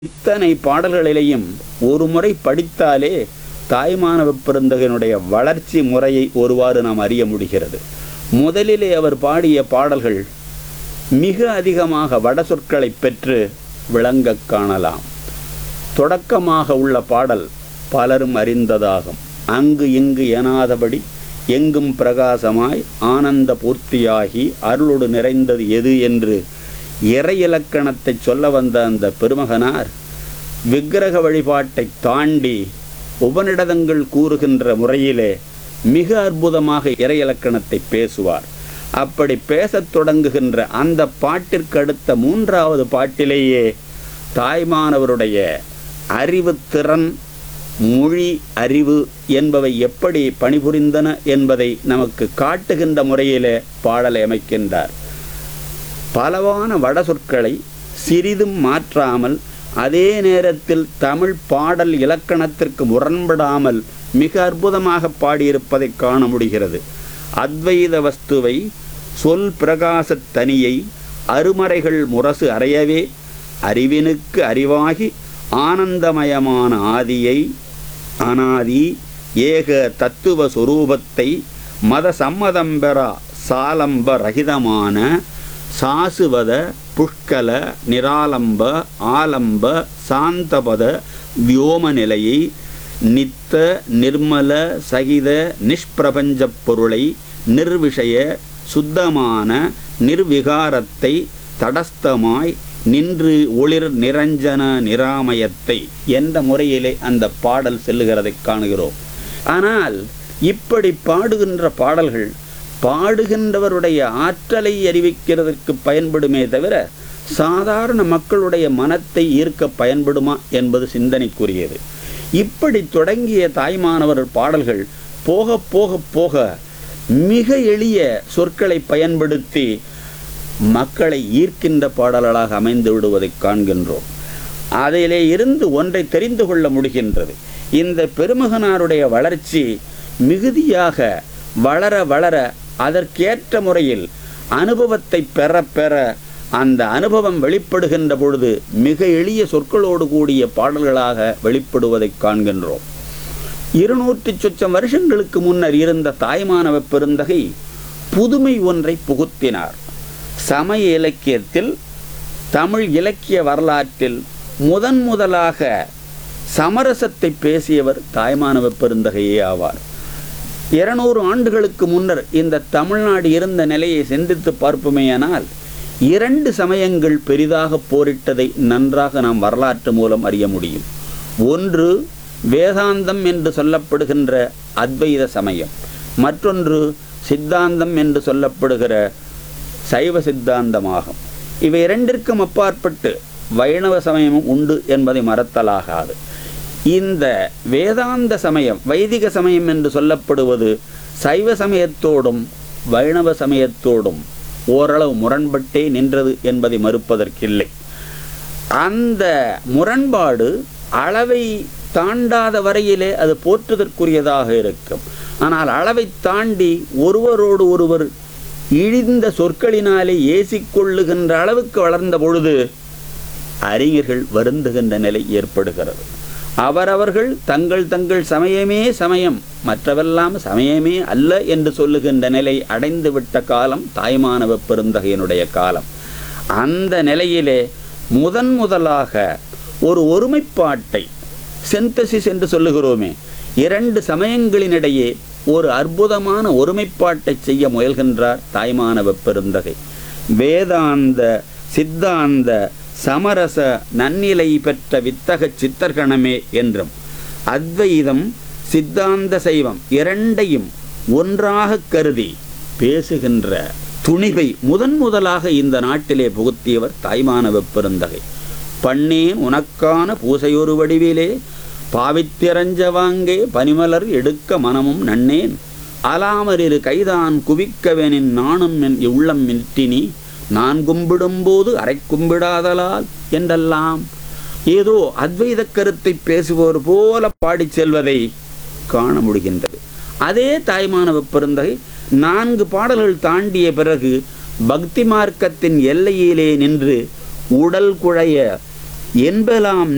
இத்தனை பாடல்களிலேயும் ஒரு முறை படித்தாலே தாய்மானவ பெருந்தகனுடைய வளர்ச்சி முறையை ஒருவாறு நாம் அறிய முடிகிறது முதலிலே அவர் பாடிய பாடல்கள் மிக அதிகமாக வட சொற்களை பெற்று விளங்கக் காணலாம் தொடக்கமாக உள்ள பாடல் பலரும் அறிந்ததாகும் அங்கு இங்கு எனாதபடி எங்கும் பிரகாசமாய் ஆனந்த பூர்த்தியாகி அருளோடு நிறைந்தது எது என்று இறை இலக்கணத்தை சொல்ல வந்த அந்த பெருமகனார் விக்கிரக வழிபாட்டை தாண்டி உபநிடதங்கள் கூறுகின்ற முறையிலே மிக அற்புதமாக இறை இலக்கணத்தை பேசுவார் அப்படி பேசத் தொடங்குகின்ற அந்த பாட்டிற்கு அடுத்த மூன்றாவது பாட்டிலேயே தாய்மானவருடைய அறிவுத்திறன் மொழி அறிவு என்பவை எப்படி பணிபுரிந்தன என்பதை நமக்கு காட்டுகின்ற முறையிலே பாடலை அமைக்கின்றார் பலவான வட சொற்களை சிறிதும் மாற்றாமல் அதே நேரத்தில் தமிழ் பாடல் இலக்கணத்திற்கு முரண்படாமல் மிக அற்புதமாக பாடியிருப்பதை காண முடிகிறது அத்வைத வஸ்துவை சொல் பிரகாசத் தனியை அருமறைகள் முரசு அறையவே அறிவினுக்கு அறிவாகி ஆனந்தமயமான ஆதியை அனாதி ஏக தத்துவ சொரூபத்தை மத சம்மதம் பெறா சாலம்ப ரகிதமான சாசுவத புஷ்கல நிராலம்ப ஆலம்ப சாந்தபத வியோம நிலையை நித்த நிர்மல சகித நிஷ்பிரபஞ்சப் பொருளை நிர்விஷய சுத்தமான நிர்விகாரத்தை தடஸ்தமாய் நின்று ஒளிர் நிரஞ்சன நிராமயத்தை என்ற முறையிலே அந்த பாடல் செல்லுகிறதை காணுகிறோம் ஆனால் இப்படி பாடுகின்ற பாடல்கள் பாடுகின்றவருடைய ஆற்றலை அறிவிக்கிறதற்கு பயன்படுமே தவிர சாதாரண மக்களுடைய மனத்தை ஈர்க்க பயன்படுமா என்பது சிந்தனைக்குரியது இப்படி தொடங்கிய தாய்மானவர் பாடல்கள் போக போக போக மிக எளிய சொற்களை பயன்படுத்தி மக்களை ஈர்க்கின்ற பாடல்களாக அமைந்து விடுவதை காண்கின்றோம் அதிலே இருந்து ஒன்றை தெரிந்து கொள்ள முடிகின்றது இந்த பெருமகனாருடைய வளர்ச்சி மிகுதியாக வளர வளர அதற்கேற்ற முறையில் அனுபவத்தை பெற பெற அந்த அனுபவம் வெளிப்படுகின்ற பொழுது மிக எளிய சொற்களோடு கூடிய பாடல்களாக வெளிப்படுவதை காண்கின்றோம் இருநூற்றி சொச்சம் வருஷங்களுக்கு முன்னர் இருந்த தாய்மானவ பெருந்தகை புதுமை ஒன்றை புகுத்தினார் சமய இலக்கியத்தில் தமிழ் இலக்கிய வரலாற்றில் முதன் முதலாக சமரசத்தை பேசியவர் தாய்மானவ பெருந்தகையே ஆவார் இருநூறு ஆண்டுகளுக்கு முன்னர் இந்த தமிழ்நாடு இருந்த நிலையை சிந்தித்து பார்ப்போமேயானால் இரண்டு சமயங்கள் பெரிதாக போரிட்டதை நன்றாக நாம் வரலாற்று மூலம் அறிய முடியும் ஒன்று வேதாந்தம் என்று சொல்லப்படுகின்ற அத்வைத சமயம் மற்றொன்று சித்தாந்தம் என்று சொல்லப்படுகிற சைவ சித்தாந்தமாகும் இவை இரண்டிற்கும் அப்பாற்பட்டு வைணவ சமயமும் உண்டு என்பதை மறத்தலாகாது இந்த வேதாந்த சமயம் வைதிக சமயம் என்று சொல்லப்படுவது சைவ சமயத்தோடும் வைணவ சமயத்தோடும் ஓரளவு முரண்பட்டே நின்றது என்பதை மறுப்பதற்கில்லை அந்த முரண்பாடு அளவை தாண்டாத வரையிலே அது போற்றுதற்குரியதாக இருக்கும் ஆனால் அளவை தாண்டி ஒருவரோடு ஒருவர் இழிந்த சொற்களினாலே ஏசிக்கொள்ளுகின்ற அளவுக்கு வளர்ந்த பொழுது அறிஞர்கள் வருந்துகின்ற நிலை ஏற்படுகிறது அவரவர்கள் தங்கள் தங்கள் சமயமே சமயம் மற்றவெல்லாம் சமயமே அல்ல என்று சொல்லுகின்ற நிலை அடைந்துவிட்ட காலம் தாய்மானவ பெருந்தகையினுடைய காலம் அந்த நிலையிலே முதன் முதலாக ஒரு ஒருமைப்பாட்டை செந்தசிஸ் என்று சொல்லுகிறோமே இரண்டு சமயங்களினிடையே ஒரு அற்புதமான ஒருமைப்பாட்டை செய்ய முயல்கின்றார் தாய்மானவ பெருந்தகை வேதாந்த சித்தாந்த சமரச நன்னிலை பெற்ற வித்தக சித்தர்கணமே என்றும் அத்வைதம் சித்தாந்த சைவம் இரண்டையும் ஒன்றாக கருதி பேசுகின்ற துணிவை முதன் முதலாக இந்த நாட்டிலே புகுத்தியவர் தாய்மானவ பெருந்தகை பண்ணேன் உனக்கான பூசையொரு வடிவிலே பாவித்திரஞ்ச வாங்கே பனிமலர் எடுக்க மனமும் நன்னேன் அலாமரிரு கைதான் குவிக்கவெனின் நானும் என் உள்ளம் மின்ட்டினி நான் கும்பிடும்போது அரை கும்பிடாதலால் என்றெல்லாம் ஏதோ அத்வைத கருத்தை பேசுவோர் போல பாடிச் செல்வதை காண முடிகின்றது அதே தாய்மானவ பெருந்தகை நான்கு பாடல்கள் தாண்டிய பிறகு பக்தி மார்க்கத்தின் எல்லையிலே நின்று உடல் குழைய என்பலாம்